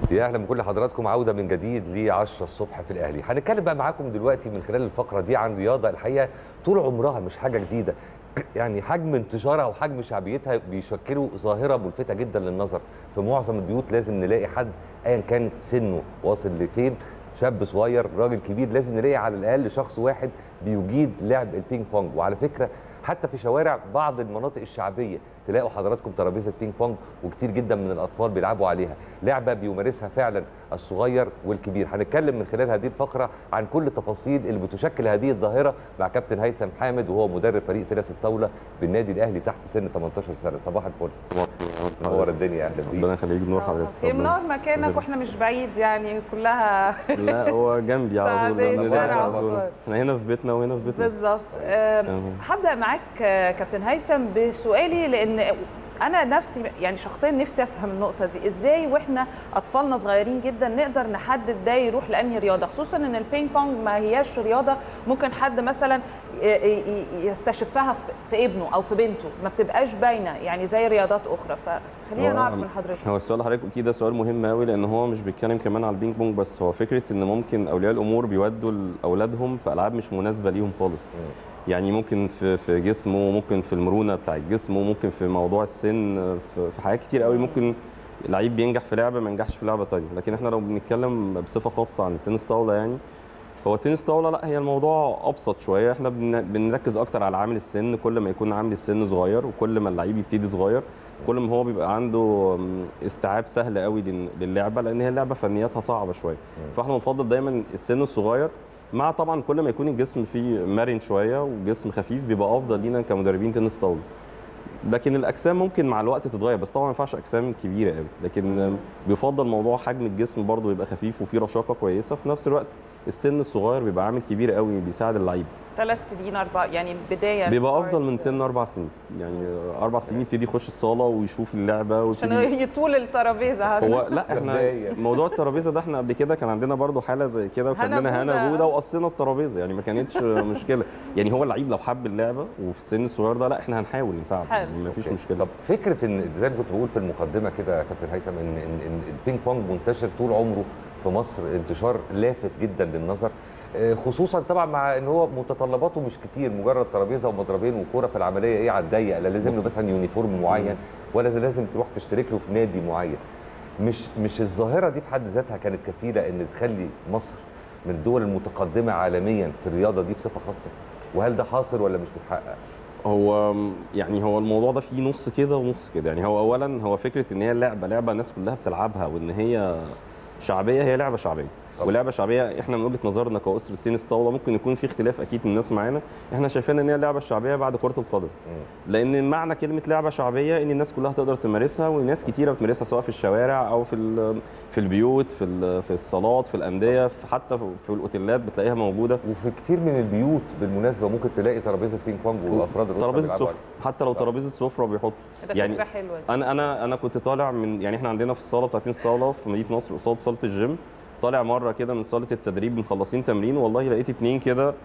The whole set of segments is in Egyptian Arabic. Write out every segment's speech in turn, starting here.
يا اهلا بكل حضراتكم عوده من جديد ل 10 الصبح في الاهلي هنتكلم بقى معاكم دلوقتي من خلال الفقره دي عن رياضه الحقيقه طول عمرها مش حاجه جديده يعني حجم انتشارها وحجم شعبيتها بيشكلوا ظاهره ملفته جدا للنظر في معظم البيوت لازم نلاقي حد ايا كان سنه واصل لفين شاب صغير راجل كبير لازم نلاقي على الاقل شخص واحد بيجيد لعب البينج بونج وعلى فكره حتى في شوارع بعض المناطق الشعبيه تلاقوا حضراتكم ترابيزه بينج بونج وكتير جدا من الاطفال بيلعبوا عليها لعبه بيمارسها فعلا الصغير والكبير هنتكلم من خلال هذه الفقره عن كل التفاصيل اللي بتشكل هذه الظاهره مع كابتن هيثم حامد وهو مدرب فريق تنس الطاوله بالنادي الاهلي تحت سن 18 سنه صباح الفل منور الدنيا اهلا بيك ربنا يخليك نور حضرتك في منور مكانك واحنا مش بعيد يعني كلها لا هو جنبي على طول بعدين بنزل شارع على طول. وصول. احنا هنا في بيتنا وهنا في بيتنا بالظبط آم، تمام. هبدا معاك آه، كابتن هيثم بسؤالي لان انا نفسي يعني شخصيا نفسي افهم النقطه دي ازاي واحنا اطفالنا صغيرين جدا نقدر نحدد ده يروح لانهي رياضه خصوصا ان البينج بونج ما هياش رياضه ممكن حد مثلا ي- ي- يستشفها في- في ابنه او في بنته ما بتبقاش باينه يعني زي رياضات اخرى فخلينا هو- نعرف من حضرتك هو السؤال اللي حضرتك قلتيه ده سؤال مهم قوي لان هو مش بيتكلم كمان على البينج بونج بس هو فكره ان ممكن اولياء الامور بيودوا لاولادهم في العاب مش مناسبه ليهم خالص يعني ممكن في في جسمه ممكن في المرونه بتاع الجسم وممكن في موضوع السن في, في حاجات كتير قوي ممكن لعيب بينجح في لعبه ما ينجحش في لعبه ثانيه لكن احنا لو بنتكلم بصفه خاصه عن التنس طاوله يعني هو التنس طاوله لا هي الموضوع ابسط شويه احنا بن- بنركز اكتر على عامل السن كل ما يكون عامل السن صغير وكل ما اللعيب يبتدي صغير كل ما هو بيبقى عنده م، استيعاب سهل قوي لل- للعبه لان هي اللعبه فنياتها صعبه شويه فاحنا بنفضل دايما السن الصغير مع طبعا كل ما يكون الجسم فيه مرن شويه وجسم خفيف بيبقى افضل لينا كمدربين تنس طاوله لكن الاجسام ممكن مع الوقت تتغير بس طبعا ما ينفعش اجسام كبيره قوي لكن بيفضل موضوع حجم الجسم برضه يبقى خفيف وفيه رشاقه كويسه في نفس الوقت السن الصغير بيبقى عامل كبير قوي بيساعد اللعيب ثلاث سنين اربع يعني بدايه بيبقى start. افضل من سن اربع سنين يعني اربع سنين يبتدي يخش الصاله ويشوف اللعبه عشان ويبتدي يطول الترابيزه هو لا احنا بداية. موضوع الترابيزه ده احنا قبل كده كان عندنا برضو حاله زي كده وكان هنا لنا هنا بودة. بوده وقصينا الترابيزه يعني ما كانتش مشكله يعني هو اللعيب لو حب اللعبه وفي السن الصغير ده لا احنا هنحاول نساعده حلو. يعني ما فيش أوكي. مشكله طب فكره ان زي ما كنت بقول في المقدمه كده يا كابتن هيثم ان ان ان البينج بونج منتشر طول عمره في مصر انتشار لافت جدا للنظر آه، خصوصا طبعا مع ان هو متطلباته مش كتير مجرد ترابيزه ومضربين وكوره في العمليه ايه على الضيق لا لازم له بسيط. مثلا يونيفورم معين ولا لازم تروح تشترك له في نادي معين مش مش الظاهره دي في حد ذاتها كانت كفيله ان تخلي مصر من الدول المتقدمه عالميا في الرياضه دي بصفه خاصه وهل ده حاصل ولا مش متحقق؟ هو يعني هو الموضوع ده فيه نص كده ونص كده يعني هو اولا هو فكره ان هي لعبه لعبه الناس كلها بتلعبها وان هي شعبيه هي لعبه شعبيه طبعا. ولعبه شعبيه احنا من وجهه نظرنا كاسره تنس طاوله ممكن يكون في اختلاف اكيد من الناس معانا احنا شايفين ان هي اللعبه الشعبيه بعد كره القدم لان معنى كلمه لعبه شعبيه ان الناس كلها تقدر تمارسها وناس كتيره بتمارسها سواء في الشوارع او في ال- في البيوت في ال- في الصالات في الانديه في حتى في الاوتيلات بتلاقيها موجوده وفي كتير من البيوت بالمناسبه ممكن تلاقي ترابيزه بينج بونج وافراد الاسره ترابيزه بيلعبوا سفره حتى لو ترابيزه سفره بيحطوا ده يعني فكره حلوه دي انا انا انا كنت طالع من يعني احنا عندنا في الصاله بتاعت تنس طاوله في مدينه نصر قصاد صاله الجيم طالع مره كده من صاله التدريب مخلصين تمرين والله لقيت اتنين كده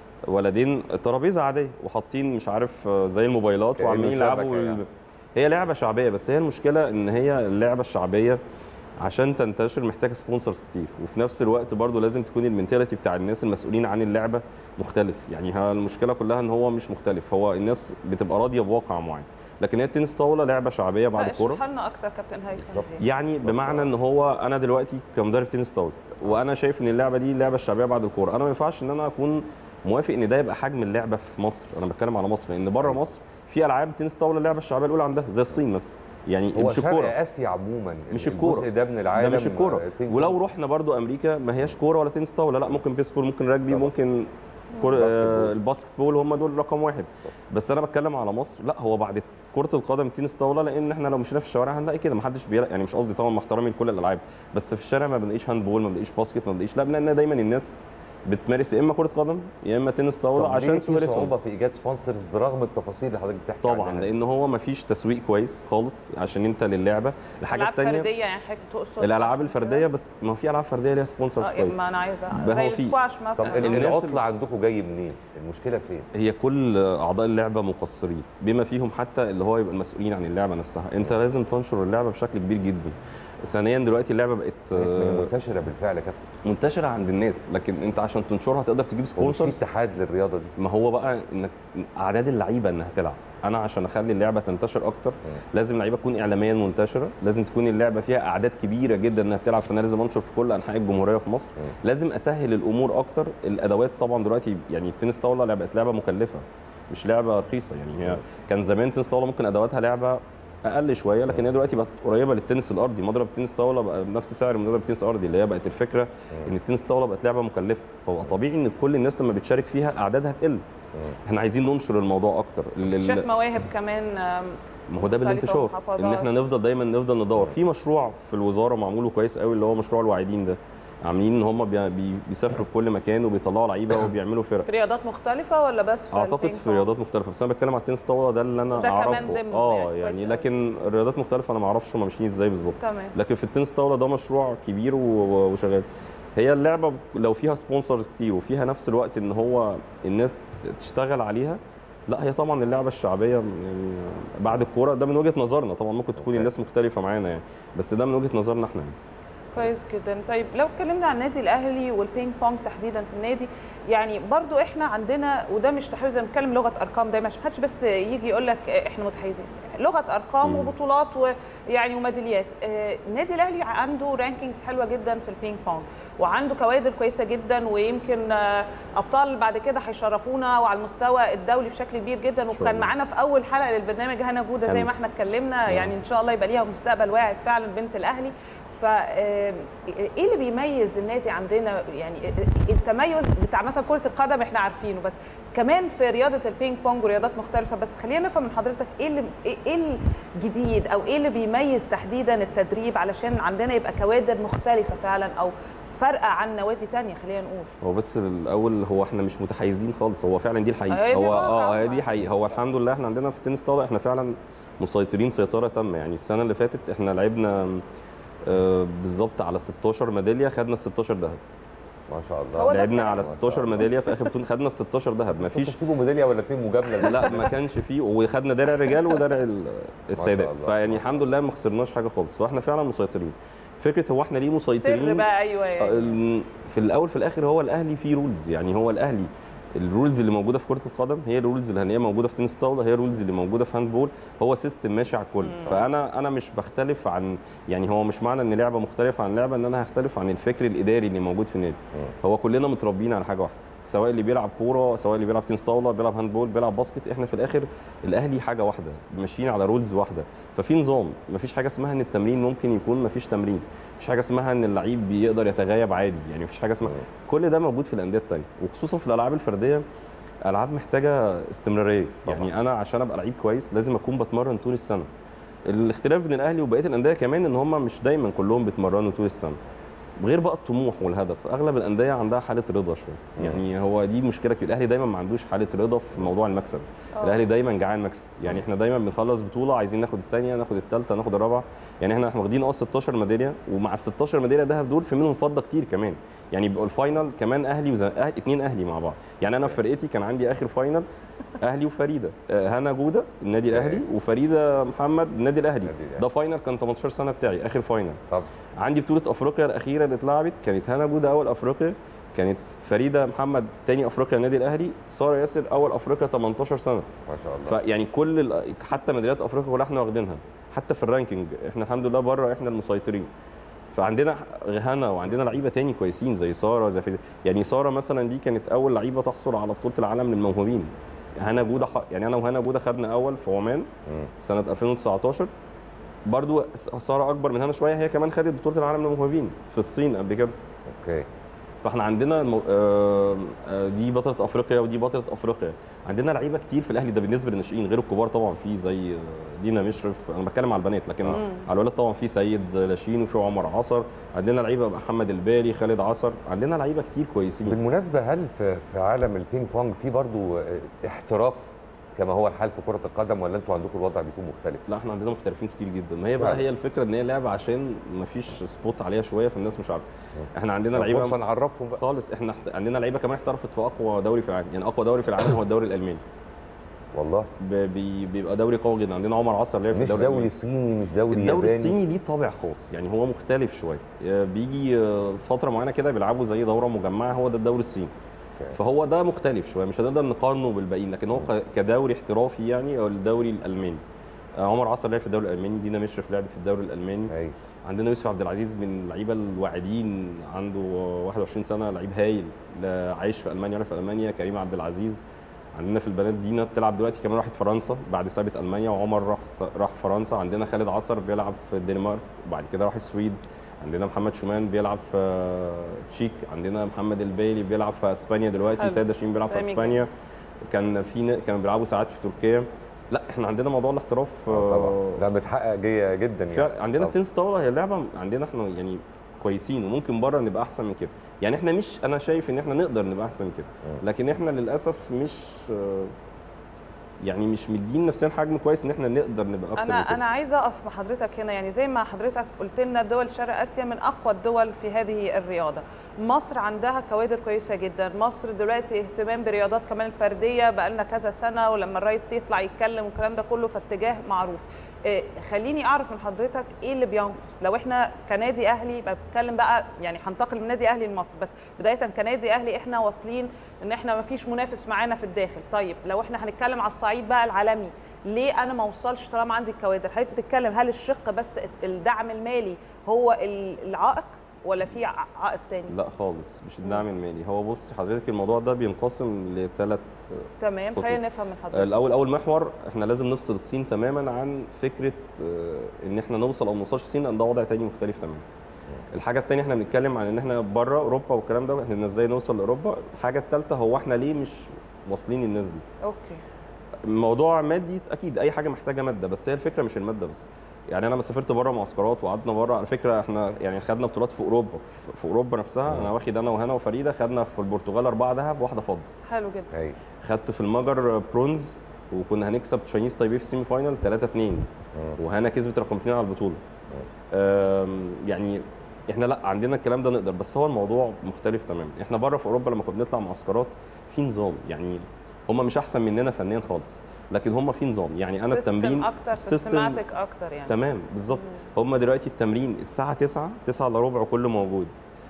ولدين ترابيزه عاديه وحاطين مش عارف آه، زي الموبايلات كأنه وعمالين يلعبوا شبكة يعني. هي لعبه شعبيه بس هي المشكله ان هي اللعبه الشعبيه عشان تنتشر محتاجه سبونسرز كتير وفي نفس الوقت برضو لازم تكون المنتاليتي بتاع الناس المسؤولين عن اللعبه مختلف يعني ها المشكله كلها ان هو مش مختلف هو الناس بتبقى راضيه بواقع معين لكن هي التنس طاوله لعبه شعبيه بعد الكوره اشرح لنا اكتر كابتن هيثم بالظبط. دي. يعني بمعنى ان هو انا دلوقتي كمدرب تنس طاوله وانا شايف ان اللعبه دي اللعبه الشعبيه بعد الكوره انا ما ينفعش ان انا اكون موافق ان ده يبقى حجم اللعبه في مصر انا بتكلم على مصر لان بره مصر في العاب تنس طاوله اللعبه الشعبيه الاولى عندها زي الصين مثلا يعني هو مش شرق الكوره اسيا عموما مش الجزء الكورة. ده من العالم ده مش الكوره آه، بينج ولو بونج. رحنا برضو امريكا ما هياش كوره ولا تنس طاوله لا ممكن بيسبول ممكن راجبي طبعا. ممكن كرة باسكت آه، بول. الباسكت بول هم دول رقم واحد بس انا بتكلم على مصر لا هو بعد كره القدم تنس طاوله لان احنا لو مشينا في الشوارع هنلاقي كده ما حدش بيلعب يعني مش قصدي طبعا مع احترامي لكل الالعاب بس في الشارع ما بنلاقيش هاند بول ما بنلاقيش باسكت ما بنلاقيش لا بنلاقي دايما الناس بتمارس يا اما كره قدم يا اما تنس طاوله طب ليه عشان في سهولتهم صعوبه في ايجاد سبونسرز برغم التفاصيل اللي حضرتك بتحكي طبعا عنها. لان هو ما فيش تسويق كويس خالص عشان انت للعبه الحاجه العاب الثانيه فرديه يعني حضرتك تقصد الالعاب الفرديه بس ما في العاب فرديه ليها سبونسرز اه كويس ما انا عايزه ده زي هو في. السكواش طب مثلا ال- الناس العطله اللي- عندكم جاي منين؟ المشكله فين؟ هي كل اعضاء اللعبه مقصرين بما فيهم حتى اللي هو يبقى المسؤولين عن اللعبه نفسها انت لازم تنشر اللعبه بشكل كبير جدا ثانيا دلوقتي اللعبه بقت هي آه، منتشره بالفعل يا كابتن منتشره عند الناس لكن انت عشان تنشرها تقدر تجيب ومش في سبونسرز اتحاد للرياضه دي ما هو بقى انك اعداد اللعيبه انها تلعب انا عشان اخلي اللعبه تنتشر اكتر لازم اللعيبه تكون اعلاميا منتشره لازم تكون اللعبه فيها اعداد كبيره جدا انها بتلعب فانا لازم انشر في كل انحاء الجمهوريه في مصر مم. لازم اسهل الامور اكتر الادوات طبعا دلوقتي يعني التنس طاوله لعبه لعبه مكلفه مش لعبه رخيصه يعني هي كان زمان تنس طاوله ممكن ادواتها لعبه اقل شويه لكن هي دلوقتي بقت قريبه للتنس الارضي مضرب التنس طاوله بقى بنفس سعر مضرب التنس الارضي اللي هي بقت الفكره ان التنس طاوله بقت لعبه مكلفه فهو طبيعي ان كل الناس لما بتشارك فيها اعدادها تقل احنا عايزين ننشر الموضوع اكتر ال- ال- شاف مواهب كمان آم، ما هو ده بالانتشار ومحافظات. ان احنا نفضل دايما نفضل ندور في مشروع في الوزاره معموله كويس قوي اللي هو مشروع الواعدين ده عاملين ان هم بي بي- بيسافروا في كل مكان وبيطلعوا لعيبه وبيعملوا فرق في رياضات مختلفه ولا بس في اعتقد البينج في بونج؟ رياضات مختلفه بس انا بتكلم على التنس طاوله ده اللي انا وده كمان اعرفه ضمن اه يعني كويس يعني أوي. لكن الرياضات مختلفه انا ما اعرفش هم ماشيين ازاي بالظبط تمام لكن في التنس طاوله ده مشروع كبير و- و- وشغال هي اللعبه لو فيها سبونسرز كتير وفيها نفس الوقت ان هو الناس تشتغل عليها لا هي طبعا اللعبه الشعبيه يعني بعد الكوره ده من وجهه نظرنا طبعا ممكن تكون أوكي. الناس مختلفه معانا يعني بس ده من وجهه نظرنا احنا يعني. كويس جدا طيب لو اتكلمنا عن النادي الاهلي والبينج بونج تحديدا في النادي يعني برضو احنا عندنا وده مش تحيز انا بتكلم لغه ارقام دايما عشان محدش بس يجي يقول لك احنا متحيزين لغه ارقام مم. وبطولات ويعني وميداليات آه، النادي الاهلي عنده رانكينجز حلوه جدا في البينج بونج وعنده كوادر كويسه جدا ويمكن آه، ابطال بعد كده هيشرفونا وعلى المستوى الدولي بشكل كبير جدا شاء وكان الله. معانا في اول حلقه للبرنامج هنا جوده زي كان- ما احنا اتكلمنا نعم. يعني ان شاء الله يبقى ليها مستقبل واعد فعلا بنت الاهلي ف آه، ايه اللي بيميز النادي عندنا يعني التميز بتاع مثلا كره القدم احنا عارفينه بس كمان في رياضه البينج بونج ورياضات مختلفه بس خلينا نفهم من حضرتك ايه اللي ايه إيه الجديد او ايه اللي بيميز تحديدا التدريب علشان عندنا يبقى كوادر مختلفه فعلا او فارقه عن نوادي تانية خلينا نقول هو بس الاول هو احنا مش متحيزين خالص هو فعلا دي الحقيقه هي دي هو الواقع. اه هي دي حقيقه هو الحمد لله احنا عندنا في التنس طاوله احنا فعلا مسيطرين سيطره تامه يعني السنه اللي فاتت احنا لعبنا آه، بالظبط على 16 ميداليه خدنا ال 16 ذهب ما شاء هو الله ده لعبنا الكلام. على ما شاء 16 الله. ميداليه في اخر بطوله خدنا ال 16 ذهب مفيش مفيش تسيبوا ميداليه ولا اتنين مجامله لا ما كانش فيه وخدنا درع الرجال ودرع ال- السيدات الله. فيعني الحمد لله ما خسرناش حاجه خالص فاحنا فعلا مسيطرين فكره هو احنا ليه سر مسيطرين بقى ايوه يعني ال- في الاول في الاخر هو الاهلي فيه رولز يعني هو الاهلي الرولز اللي موجوده في كره القدم هي الرولز اللي هي موجوده في تنس طاوله هي الرولز اللي موجوده في هاندبول هو سيستم ماشي على الكل فانا انا مش بختلف عن يعني هو مش معنى ان لعبه مختلفه عن لعبه ان انا هختلف عن الفكر الاداري اللي موجود في النادي هو كلنا متربيين على حاجه واحده سواء اللي بيلعب كوره سواء اللي بيلعب تنس طاوله بيلعب هاندبول بيلعب باسكت احنا في الاخر الاهلي حاجه واحده ماشيين على رولز واحده ففي نظام مفيش حاجه اسمها ان التمرين ممكن يكون مفيش تمرين مفيش حاجه اسمها ان اللعيب بيقدر يتغيب عادي يعني مفيش حاجه اسمها كل ده موجود في الانديه التانيه وخصوصا في الالعاب الفرديه العاب محتاجه استمراريه طبعاً. يعني انا عشان ابقى لعيب كويس لازم اكون بتمرن طول السنه الاختلاف بين الاهلي وبقيه الانديه كمان ان هم مش دايما كلهم بيتمرنوا طول السنه غير بقى الطموح والهدف اغلب الانديه عندها حاله رضا شويه مم. يعني هو دي مشكله كبيره الاهلي دايما ما عندوش حاله رضا في موضوع المكسب آه. الاهلي دايما جعان مكسب يعني احنا دايما بنخلص بطوله عايزين ناخد الثانيه ناخد الثالثه ناخد الرابعه يعني احنا احنا واخدين اه 16 ميداليه ومع ال 16 ميداليه دهب دول في منهم فضه كتير كمان يعني بيبقوا الفاينل كمان اهلي وز... أه... اتنين اهلي مع بعض يعني انا في فرقتي كان عندي اخر فاينل اهلي وفريده آه، هنا جوده النادي الاهلي وفريده محمد النادي الاهلي النادي الأهلي. ده فاينل كان 18 سنه بتاعي اخر فاينل طب عندي بطوله افريقيا الاخيره اللي اتلعبت كانت هنا جوده اول افريقيا كانت فريده محمد تاني افريقيا النادي الاهلي ساره ياسر اول افريقيا 18 سنه ما شاء الله فيعني كل ال- حتى ميداليات افريقيا كلها احنا واخدينها حتى في الرانكينج احنا الحمد لله بره احنا المسيطرين فعندنا هنا وعندنا لعيبه تاني كويسين زي ساره زي فريدة. يعني ساره مثلا دي كانت اول لعيبه تحصل على بطوله العالم للموهوبين هنا جوده ح- يعني انا وهنا جوده خدنا اول في عمان مم. سنه 2019 برضو ساره اكبر من هنا شويه هي كمان خدت بطوله العالم للموهوبين في الصين قبل كده اوكي فاحنا عندنا المو... آه، آه، دي بطله افريقيا ودي بطله افريقيا عندنا لعيبه كتير في الاهلي ده بالنسبه للناشئين غير الكبار طبعا في زي آه، دينا مشرف انا بتكلم على البنات لكن مم. على الولاد طبعا في سيد لاشين وفي عمر عصر عندنا لعيبه محمد البالي خالد عصر عندنا لعيبه كتير كويسين بالمناسبه هل في في عالم البينج بونج في برضو آه، احتراف كما هو الحال في كره القدم ولا انتوا عندكم الوضع بيكون مختلف؟ لا احنا عندنا محترفين كتير جدا ما هي بقى فعلا. هي الفكره ان هي لعبه عشان ما فيش سبوت عليها شويه فالناس مش عارفه احنا عندنا لعيبه فرصه نعرفهم بقى خالص احنا احت- عندنا لعيبه كمان احترفت في اقوى دوري في العالم يعني اقوى دوري في العالم هو الدوري الالماني والله ب- بي- بيبقى دوري قوي جدا عندنا عمر عصر لعب في مش الدوري دوري الألماني. صيني مش دوري الدوري ياباني الصيني ليه طابع خاص يعني هو مختلف شويه آه، بيجي آه، فتره معينه كده بيلعبوا زي دوره مجمعه هو ده الدوري الصيني أوكي. فهو ده مختلف شويه مش هنقدر نقارنه بالباقيين لكن هو ك- كدوري احترافي يعني او الدوري الالماني آه، عمر عصر لعب في الدوري الالماني دينا مشرف لعبت في الدوري الالماني ايوه عندنا يوسف عبد العزيز من اللعيبه الواعدين عنده 21 سنه لعيب هايل لا- عايش في المانيا ولا في المانيا كريم عبد العزيز عندنا في البنات دينا بتلعب دلوقتي كمان راحت فرنسا بعد سابت المانيا وعمر راح راح فرنسا عندنا خالد عصر بيلعب في الدنمارك وبعد كده راح السويد عندنا محمد شومان بيلعب في تشيك عندنا محمد البيلي بيلعب في اسبانيا دلوقتي حلو. سيد شين بيلعب في سامي اسبانيا كان في ن- كانوا بيلعبوا ساعات في تركيا لا احنا عندنا موضوع الاحتراف آه، طبعا آه، ده متحقق جي- جدا يعني فعلا عندنا طبعاً. التنس طاوله هي لعبه عندنا احنا يعني كويسين وممكن بره نبقى احسن من كده يعني احنا مش انا شايف ان احنا نقدر نبقى احسن من كده مم. لكن احنا للاسف مش آه، يعني مش مدين نفسنا حجم كويس ان احنا نقدر نبقى اكتر من انا كده انا عايزه اقف مع حضرتك هنا يعني زي ما حضرتك قلت لنا دول شرق اسيا من اقوى الدول في هذه الرياضه مصر عندها كوادر كويسه جدا مصر دلوقتي اهتمام برياضات كمان الفرديه بقى لنا كذا سنه ولما الرئيس يطلع يتكلم والكلام ده كله فاتجاه معروف إيه، خليني اعرف من حضرتك ايه اللي بينقص لو احنا كنادي اهلي بتكلم بقى يعني هنتقل من نادي اهلي لمصر بس بدايه كنادي اهلي احنا واصلين ان احنا ما فيش منافس معانا في الداخل طيب لو احنا هنتكلم على الصعيد بقى العالمي ليه انا ما اوصلش طالما عندي الكوادر حضرتك بتتكلم هل الشق بس الدعم المالي هو ال- العائق ولا في ع- عائق تاني لا خالص مش الدعم المالي هو بص حضرتك الموضوع ده بينقسم لثلاث تمام خطوط. خلينا نفهم من حضرتك الاول اول محور احنا لازم نفصل الصين تماما عن فكره آه، ان احنا نوصل او ما نوصلش الصين لان ده وضع تاني مختلف تماما الحاجه الثانيه احنا بنتكلم عن ان احنا بره اوروبا والكلام ده احنا ازاي نوصل لاوروبا الحاجه الثالثه هو احنا ليه مش واصلين الناس دي اوكي موضوع مادي اكيد اي حاجه محتاجه ماده بس هي الفكره مش الماده بس يعني انا لما سافرت بره معسكرات وقعدنا بره على فكره احنا يعني خدنا بطولات في اوروبا في- في اوروبا نفسها انا واخد انا وهنا وفريده خدنا في البرتغال اربعه ذهب واحده فضه حلو جدا ايوه خدت في المجر برونز وكنا هنكسب تشاينيز تايبي في السيمي فاينل 3 2 وهنا كسبت رقم 2 على البطوله أم، يعني احنا لا عندنا الكلام ده نقدر بس هو الموضوع مختلف تماما احنا بره في اوروبا لما كنا بنطلع معسكرات في نظام يعني هم مش احسن مننا فنيا خالص لكن هم في نظام يعني انا سيستم التمرين اكتر سيستماتيك اكتر يعني تمام بالظبط هم دلوقتي التمرين الساعه 9 9 الا ربع كله موجود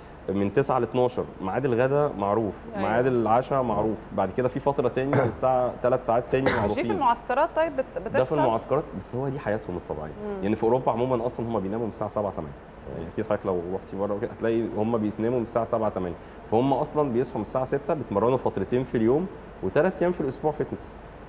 من 9 ل 12 ميعاد الغداء معروف أيوة. ميعاد العشاء معروف بعد كده في فتره تاني الساعه 3 ساعات تاني دي في معروفين المعسكرات طيب بت- بتحصل ده في المعسكرات بس هو دي حياتهم الطبيعيه مم. يعني في اوروبا عموما اصلا هم بيناموا من الساعه 7 8 يعني اكيد حضرتك لو رحتي بره وكده هتلاقي هم بيناموا من الساعه 7 8 فهم اصلا بيصحوا من الساعه 6 بيتمرنوا فترتين في اليوم وثلاث ايام في الاسبوع فتنس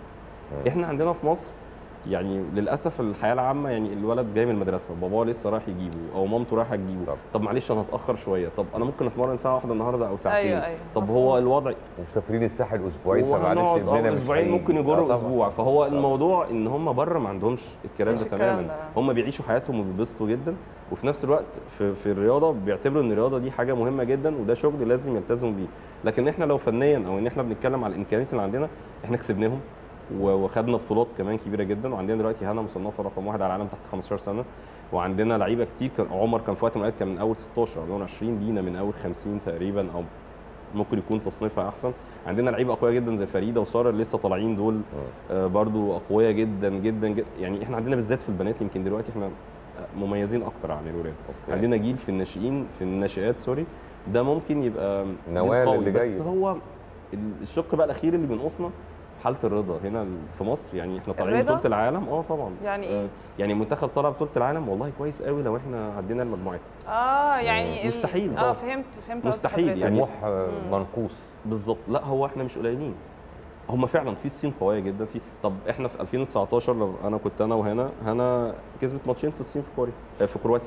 احنا عندنا في مصر يعني للاسف الحياه العامه يعني الولد جاي من المدرسه وباباه لسه رايح يجيبه او مامته رايحه تجيبه طب. طب معلش انا هتاخر شويه طب انا ممكن اتمرن ساعه واحده النهارده او ساعتين أيوة، أيوة. طب مفهوم. هو الوضع ومسافرين الساحل اسبوعين فمعلش وهنقعد ابننا اه مش اسبوعين هيجي. ممكن آه يجروا طبعاً. اسبوع فهو طبعاً. الموضوع ان هم بره ما عندهمش الكلام مفيش ده الكلام تماما ده. هم بيعيشوا حياتهم وبيبسطوا جدا وفي نفس الوقت في, في الرياضه بيعتبروا ان الرياضه دي حاجه مهمه جدا وده شغل لازم يلتزموا بيه لكن احنا لو فنيا او ان احنا بنتكلم على الامكانيات اللي عندنا احنا كسبناهم و- وخدنا بطولات كمان كبيره جدا وعندنا دلوقتي هنا مصنفه رقم واحد على العالم تحت 15 سنه وعندنا لعيبه كتير كان عمر كان في وقت من الأوقات كان من اول 16 من اول 20 دينا من اول 50 تقريبا او ممكن يكون تصنيفها احسن عندنا لعيبه اقوياء جدا زي فريده وساره اللي لسه طالعين دول آه، برضو اقوياء جدا جدا جدا يعني احنا عندنا بالذات في البنات يمكن دلوقتي احنا مميزين اكتر عن الولاد أوكي. عندنا جيل في الناشئين في الناشئات سوري ده ممكن يبقى جيل نوال قوي، اللي بس جاي. هو الشق بقى الاخير اللي بينقصنا حاله الرضا هنا في مصر يعني احنا طالعين الرضا؟ بطوله العالم اه طبعا يعني إيه؟ آه، يعني منتخب طالع بطوله العالم والله كويس قوي لو احنا عدينا المجموعات اه يعني ال- مستحيل اه طبعاً. فهمت فهمت قصد مستحيل حضرتك. يعني. طموح آه، مم. منقوص بالظبط لا هو احنا مش قليلين هم فعلا في الصين قويه جدا في طب احنا في 2019 لو انا كنت انا وهنا هنا كسبت ماتشين في الصين في كوريا آه، في كرواتيا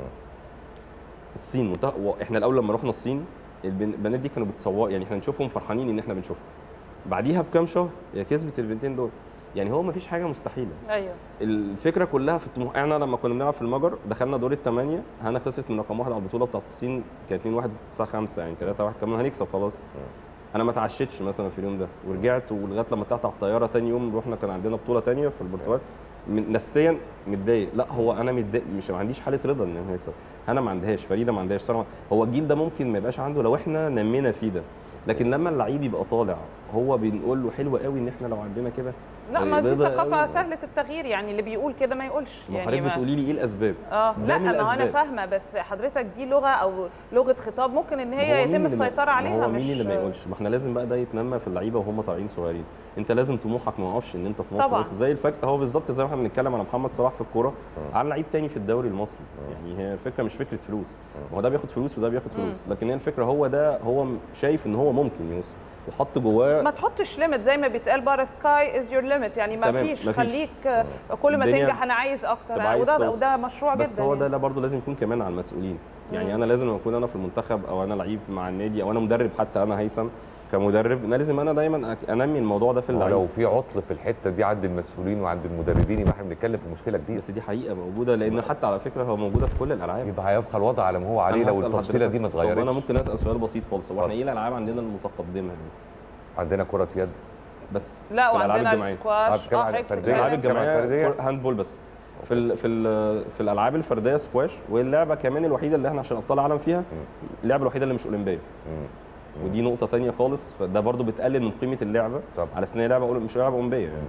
الصين منتخب احنا الاول لما رحنا الصين البن- البنات دي كانوا بيتصور يعني احنا نشوفهم فرحانين ان احنا بنشوفهم بعديها بكام شهر هي كسبت البنتين دول يعني هو مفيش حاجه مستحيله ايوه الفكره كلها في الطموح احنا لما كنا بنلعب في المجر دخلنا دور الثمانيه هنا خسرت من رقم واحد على البطوله بتاعت الصين كانت 2 1 9 5 يعني 3 1 كمان هنكسب خلاص انا ما اتعشتش مثلا في اليوم ده ورجعت ولغايه لما طلعت على الطياره تاني يوم رحنا كان عندنا بطوله تانية في البرتغال من نفسيا متضايق لا هو انا متضايق مش ما عنديش حاله رضا ان احنا نكسب انا ما عندهاش فريده ما عندهاش ساره ما- هو الجيل ده ممكن ما يبقاش عنده لو احنا نمينا فيه ده لكن لما اللعيب يبقى طالع هو بنقول له حلو قوي ان احنا لو عندنا كده لا ما دي بيضة ثقافه قوي. سهله التغيير يعني اللي بيقول كده ما يقولش ما يعني حضرتك ما- بتقولي لي ايه الاسباب اه ده لا من ما هو انا الأسباب. فاهمه بس حضرتك دي لغه او لغه خطاب ممكن ان ما هي هو مين يتم اللي ما- السيطره ما عليها هو مش مين اللي ما يقولش ما احنا لازم بقى ده يتنمى في اللعيبه وهم طالعين صغيرين انت لازم طموحك ما يقفش ان انت في مصر طبعاً. بس زي الفك هو بالظبط زي ما احنا بنتكلم على محمد صلاح في الكوره على لعيب تاني في الدوري المصري يعني هي الفكره مش فكره فلوس ما هو ده بياخد فلوس وده بياخد فلوس لكن هي الفكره هو ده هو م- شايف ان هو ممكن يوصل وحط جواه ما تحطش ليميت زي ما بيتقال بره سكاي از يور ليميت يعني ما تمام، فيش مفيش. خليك آه، كل ما الدنيا تنجح انا عايز اكتر تبقى عايز وده توصل. وده مشروع بس جدا هو ده يعني. لا برضه لازم يكون كمان على المسؤولين يعني انا لازم اكون انا في المنتخب او انا لعيب مع النادي او انا مدرب حتى انا هيثم كمدرب انا لازم انا دايما أك- انمي الموضوع ده في ما هو اللعيب لو في عطل في الحته دي عند المسؤولين وعند المدربين يبقى احنا بنتكلم في مشكله كبيره بس دي حقيقه موجوده لان حتى على فكره هو موجوده في كل الالعاب يبقى هيبقى الوضع على ما هو عليه أنا لو هسأل التفصيله حضرتك، دي ما طب انا اتغيرتش ممكن اسال سؤال بسيط خالص هو احنا اتفضل. ايه الالعاب عندنا المتقدمه يعني عندنا كره يد بس لا في الألعاب وعندنا الجماعية. السكواش بتكلم اه على حضرتك الفردية. الالعاب بتتكلم. الجماعية. الجماعيه الفردية. كرة- هاند بول بس في ال في ال في الالعاب الفرديه سكواش واللعبه كمان الوحيده اللي احنا عشان ابطال العالم فيها اللعبه الوحيده اللي مش اولمبيه مم. ودي نقطه تانية خالص فده برضو بتقلل من قيمه اللعبه طبعا. على اساس ان هي لعبه أول- مش لعبه اولمبيه يعني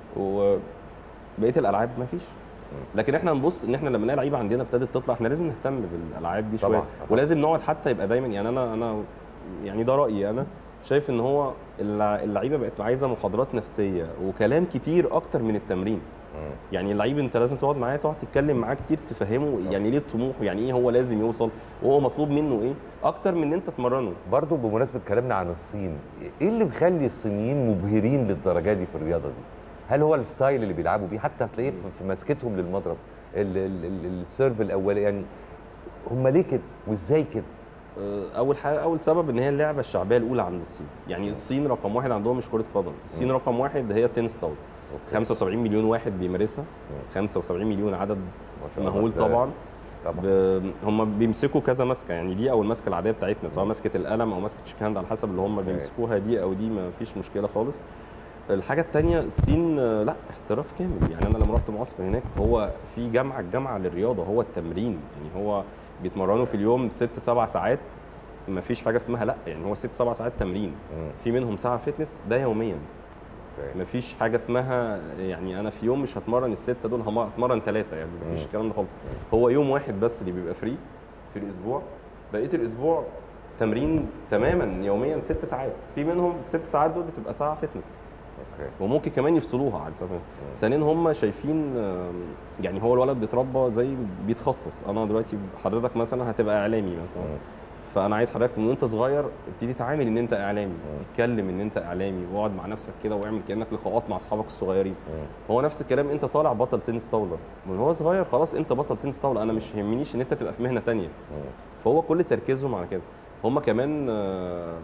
وبقيه الالعاب ما فيش لكن احنا نبص ان احنا لما نلاقي لعيبه عندنا ابتدت تطلع احنا لازم نهتم بالالعاب دي طبعاً. شويه طبعاً. ولازم نقعد حتى يبقى دايما يعني انا انا يعني ده رايي انا شايف ان هو اللع- اللعيبه بقت عايزه محاضرات نفسيه وكلام كتير اكتر من التمرين مم. يعني اللعيب انت لازم تقعد معاه تقعد تتكلم معاه كتير تفهمه يعني ليه الطموح ويعني ايه هو لازم يوصل وهو مطلوب منه ايه اكتر من ان انت تمرنه برضه بمناسبه كلامنا عن الصين ايه اللي مخلي الصينيين مبهرين للدرجه دي في الرياضه دي هل هو الستايل اللي بيلعبوا بيه حتى هتلاقيه في- في مسكتهم للمضرب ال- ال- ال- السيرف الاولي يعني هم ليه كده وازاي كده اه، اول حاجه اول سبب ان هي اللعبه الشعبيه الاولى عند الصين يعني الصين رقم واحد عندهم مش كره قدم الصين رقم واحد هي تنس طاوله 75 مليون واحد بيمارسها 75 مليون عدد ما شاء الله. مهول ده- طبعا طبعا ب... هم بيمسكوا كذا ماسكه يعني دي او الماسكه العاديه بتاعتنا سواء ماسكه القلم او ماسكه شيك هاند على حسب اللي هم بيمسكوها دي او دي ما فيش مشكله خالص الحاجه الثانيه الصين آه، لا احتراف كامل يعني انا لما رحت معسكر هناك هو في جامعه الجامعه للرياضه هو التمرين يعني هو بيتمرنوا في اليوم ست سبع ساعات ما فيش حاجه اسمها لا يعني هو ست سبع ساعات تمرين مم. في منهم ساعه فتنس ده يوميا أوكي. مفيش حاجه اسمها يعني انا في يوم مش هتمرن السته دول هم- هتمرن ثلاثه يعني مفيش مم. الكلام ده خالص هو يوم واحد بس اللي بيبقى فري في الاسبوع بقيه الاسبوع تمرين تماما يوميا ست ساعات في منهم الست ساعات دول بتبقى ساعه فتنس اوكي وممكن كمان يفصلوها عن ساعه ثانيا هم شايفين آم، يعني هو الولد بيتربى زي بيتخصص انا دلوقتي حضرتك مثلا هتبقى اعلامي مثلا مم. فانا عايز حضرتك من وانت صغير ابتدي تعامل ان انت اعلامي اتكلم ان انت اعلامي واقعد مع نفسك كده واعمل كانك لقاءات مع اصحابك الصغيرين مم. هو نفس الكلام انت طالع بطل تنس طاوله من هو صغير خلاص انت بطل تنس طاوله انا مش يهمنيش ان انت تبقى في مهنه تانية مم. فهو كل تركيزهم على كده هم كمان آه،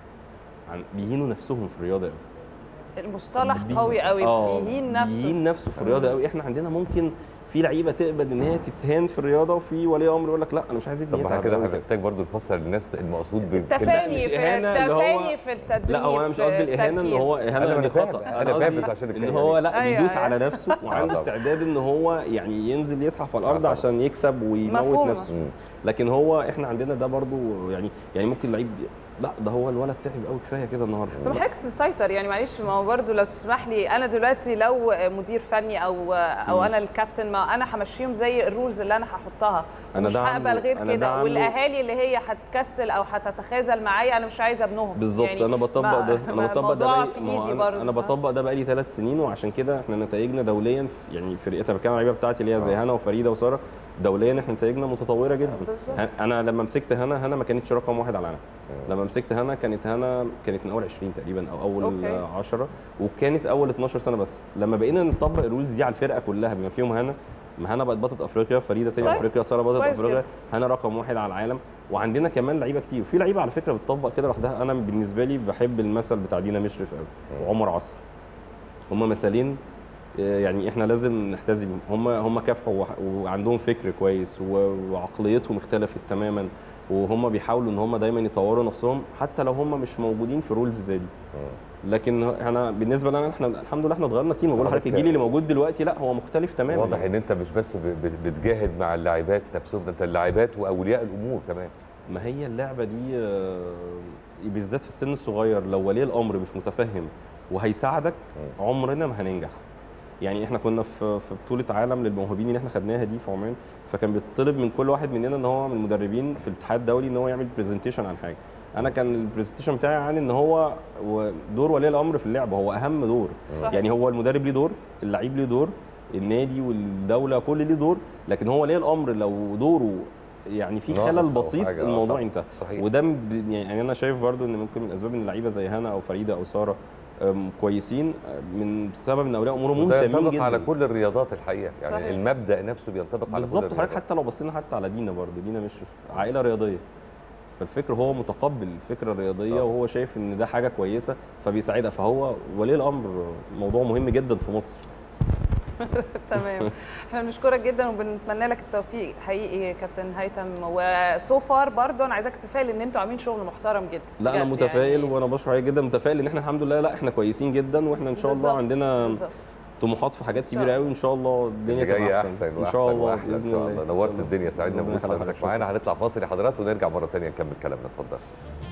عن- بيهينوا نفسهم في الرياضه قوي المصطلح بي- قوي قوي آه، بيهين نفسه بيهين نفسه في الرياضه قوي احنا عندنا ممكن في لعيبه تقبل ان هي تتهان في الرياضه وفي ولي امر يقول لك لا انا مش عايز ابني طب ما احنا يتعب كده قوي كده. هنحتاج برضه نفسر للناس المقصود بالكلمه تفاني مش في إهانة اللي هو- تفاني في التدريب لا هو انا مش في قصدي الاهانه ان التركيز. هو أنا اهانه دي فاهم، خطا أنا انا فاهم، بس قصدي عشان ان الكلمة هو دي. لا أيوة، بيدوس أيوة. على نفسه وعنده طبعا. استعداد ان هو يعني ينزل يزحف على الارض طبعا. عشان يكسب ويموت مفهومة. نفسه مم. لكن هو احنا عندنا ده برضو يعني يعني ممكن لعيب لا ده هو الولد تعب قوي كفايه كده النهارده طب حضرتك تسيطر يعني معلش ما هو برضه لو تسمح لي انا دلوقتي لو مدير فني او او مم. انا الكابتن ما انا همشيهم زي الرولز اللي انا هحطها أنا مش ده هقبل عامله- غير أنا ده كده عامله- والاهالي اللي هي هتكسل او هتتخاذل معايا انا مش عايزه ابنهم بالظبط يعني انا بطبق ما- ده ما- انا بطبق ده الموضوع بقالي في ما هو ايدي انا, برضه أنا بطبق ده بقالي ثلاث سنين وعشان كده احنا نتائجنا دوليا في يعني فرقتها بتكلم على اللعيبه بتاعتي اللي هي زي آه. هنا وفريده وساره دوليا احنا نتائجنا متطوره جدا بالظبط. ه- انا لما مسكت هنا هنا ما كانتش رقم واحد على العالم لما مسكت هنا كانت هنا كانت من اول 20 تقريبا او اول أوكي. 10 وكانت اول 12 سنه بس لما بقينا نطبق الرولز دي على الفرقه كلها بما فيهم هنا ما هنا بقت بطله افريقيا فريده تاني طيب. افريقيا ساره بطله كويس افريقيا جدا. هنا رقم واحد على العالم وعندنا كمان لعيبه كتير في لعيبه على فكره بتطبق كده لوحدها انا بالنسبه لي بحب المثل بتاع دينا مشرف قوي وعمر عصر هما مثالين آه، يعني احنا لازم نحتذي بيهم هم هم كافحوا وح- وعندهم فكر كويس و- وعقليتهم اختلفت تماما وهم بيحاولوا ان هم دايما يطوروا نفسهم حتى لو هم مش موجودين في رولز زي دي لكن انا بالنسبه لنا احنا الحمد لله احنا اتغيرنا كتير بقول لحضرتك الجيل اللي موجود دلوقتي لا هو مختلف تماما واضح ان انت مش بس ب- ب- بتجاهد مع اللاعبات نفسهم ده انت اللاعبات واولياء الامور كمان ما هي اللعبه دي آه، بالذات في السن الصغير لو ولي الامر مش متفهم وهيساعدك عمرنا ما هننجح يعني احنا كنا في في بطوله عالم للموهوبين اللي احنا خدناها دي في عمان فكان بيطلب من كل واحد مننا ان هو من المدربين في الاتحاد الدولي ان هو يعمل برزنتيشن عن حاجه انا كان البرزنتيشن بتاعي عن ان هو و- دور ولي الامر في اللعبه هو اهم دور صح. يعني هو المدرب ليه دور اللعيب ليه دور النادي والدوله كل ليه دور لكن هو ولي الامر لو دوره يعني في ناقص خلل أو بسيط حاجة، آه الموضوع طبعاً. انتهى صحيح. وده ب- يعني انا شايف برضو ان ممكن من الاسباب ان اللعيبه زي هنا او فريده او ساره أم، كويسين أم، من سبب ان اولياء امورهم وده مهتمين ينطبق جدا على كل الرياضات الحقيقه يعني صحيح. المبدا نفسه بينطبق على كل بالظبط حضرتك الرياضات حتى لو بصينا حتى على دينا برضه دينا مش عائله رياضيه فالفكر هو متقبل الفكره الرياضيه طبعا. وهو شايف ان ده حاجه كويسه فبيساعدها فهو ولي الامر موضوع مهم جدا في مصر تمام احنا بنشكرك جدا وبنتمنى لك التوفيق حقيقي كابتن هيثم وسو فار برضه انا عايزاك تتفائل ان انتوا عاملين شغل محترم جدا لا انا بجد متفائل يعني. وانا بشكر عليك جدا متفائل ان احنا الحمد لله لا احنا كويسين جدا واحنا ان شاء الله بالظبط، عندنا بالظبط. طموحات في حاجات شاء كبيره الله. قوي ان شاء الله الدنيا اللي تبقى جاي احسن احسن ان شاء وأحسن الله وأحلى باذن إن شاء الله نورت إن شاء الله. الدنيا سعدنا ربنا بوجود يخليك. حضرتك معانا هنطلع فاصل يا حضرات ونرجع مره ثانيه نكمل كلامنا اتفضل